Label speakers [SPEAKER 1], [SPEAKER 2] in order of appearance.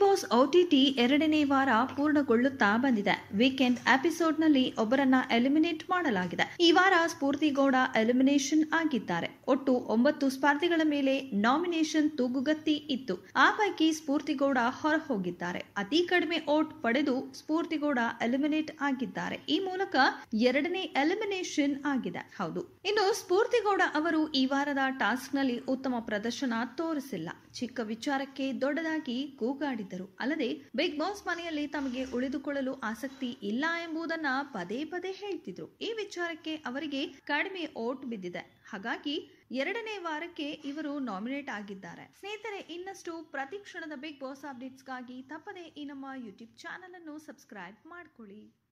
[SPEAKER 1] boss OTT ಎರಡನೇ ವಾರ ಪೂರ್ಣಗೊಳ್ಳುತ್ತಾ ಬಂದಿದೆ ವೀಕೆಂಡ್ ಎಪಿಸೋಡ್ನಲ್ಲಿ ಒಬ್ಬರನ್ನ ಎಲಿಮಿನೇಟ್ ಮಾಡಲಾಗಿದೆ ಈ ವಾರ ಸ್ಫೂರ್ತಿಗೌಡ ಎಲಿಮಿನೇಷನ್ ಆಗಿದ್ದಾರೆ ಒಟ್ಟು ಒಂಬತ್ತು ಸ್ಪರ್ಧಿಗಳ ಮೇಲೆ ನಾಮಿನೇಷನ್ ತೂಗುಗತ್ತಿ ಇತ್ತು ಆ ಪೈಕಿ ಸ್ಫೂರ್ತಿಗೌಡ ಹೊರ ಹೋಗಿದ್ದಾರೆ ಅತಿ ಕಡಿಮೆ ಓಟ್ ಪಡೆದು ಸ್ಫೂರ್ತಿಗೌಡ ಎಲಿಮಿನೇಟ್ ಆಗಿದ್ದಾರೆ ಈ ಮೂಲಕ ಎರಡನೇ ಎಲಿಮಿನೇಷನ್ ಆಗಿದೆ ಹೌದು ಇನ್ನು ಸ್ಫೂರ್ತಿಗೌಡ ಅವರು ಈ ವಾರದ ಟಾಸ್ಕ್ ನಲ್ಲಿ ಉತ್ತಮ ಪ್ರದರ್ಶನ ತೋರಿಸಿಲ್ಲ ಚಿಕ್ಕ ವಿಚಾರಕ್ಕೆ ದೊಡ್ಡದಾಗಿ ಕೂಗಾಡಿದ್ದರು ಅಲ್ಲದೆ ಬಿಗ್ ಬಾಸ್ ಮನೆಯಲ್ಲಿ ತಮಗೆ ಉಳಿದುಕೊಳ್ಳಲು ಆಸಕ್ತಿ ಇಲ್ಲ ಎಂಬುದನ್ನ ಪದೇ ಪದೇ ಹೇಳ್ತಿದ್ರು ಈ ವಿಚಾರಕ್ಕೆ ಅವರಿಗೆ ಕಡಿಮೆ ಓಟ್ ಬಿದ್ದಿದೆ ಹಾಗಾಗಿ ಎರಡನೇ ವಾರಕ್ಕೆ ಇವರು ನಾಮಿನೇಟ್ ಆಗಿದ್ದಾರೆ ಸ್ನೇಹಿತರೆ ಇನ್ನಷ್ಟು ಪ್ರತಿ ಕ್ಷಣದ ಬಿಗ್ ಬಾಸ್ ಅಪ್ಡೇಟ್ಸ್ಗಾಗಿ ತಪ್ಪದೆ ಈ ನಮ್ಮ ಯೂಟ್ಯೂಬ್ ಚಾನಲ್ ಅನ್ನು ಸಬ್ಸ್ಕ್ರೈಬ್ ಮಾಡ್ಕೊಳ್ಳಿ